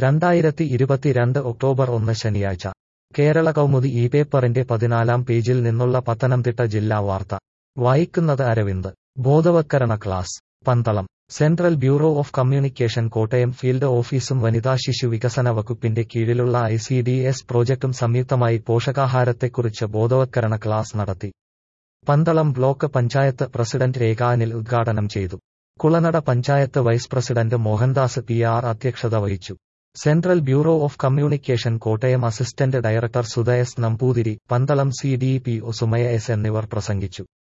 രണ്ടായിരത്തി ഇരുപത്തിരണ്ട് ഒക്ടോബർ ഒന്ന് ശനിയാഴ്ച കേരള കൗമുദി ഈ പേപ്പറിന്റെ പതിനാലാം പേജിൽ നിന്നുള്ള പത്തനംതിട്ട ജില്ലാ വാർത്ത വായിക്കുന്നത് അരവിന്ദ് ബോധവത്കരണ class Pandalam central bureau of communication Kottayam field ഓഫീസും വനിതാ ശിശു വികസന വകുപ്പിന്റെ കീഴിലുള്ള ഐ സി ഡി എസ് പ്രോജക്ടും സംയുക്തമായി പോഷകാഹാരത്തെക്കുറിച്ച് ബോധവത്കരണ ക്ലാസ് നടത്തി പന്തളം ബ്ലോക്ക് പഞ്ചായത്ത് പ്രസിഡന്റ് രേഖാനിൽ ഉദ്ഘാടനം ചെയ്തു Kulanada panchayat vice president Mohandas P R അധ്യക്ഷത വഹിച്ചു central bureau of communication Kottayam assistant director Sudhayas Namboothiri Pandalam C D P O Sumaya S എന്നിവർ പ്രസംഗിച്ചു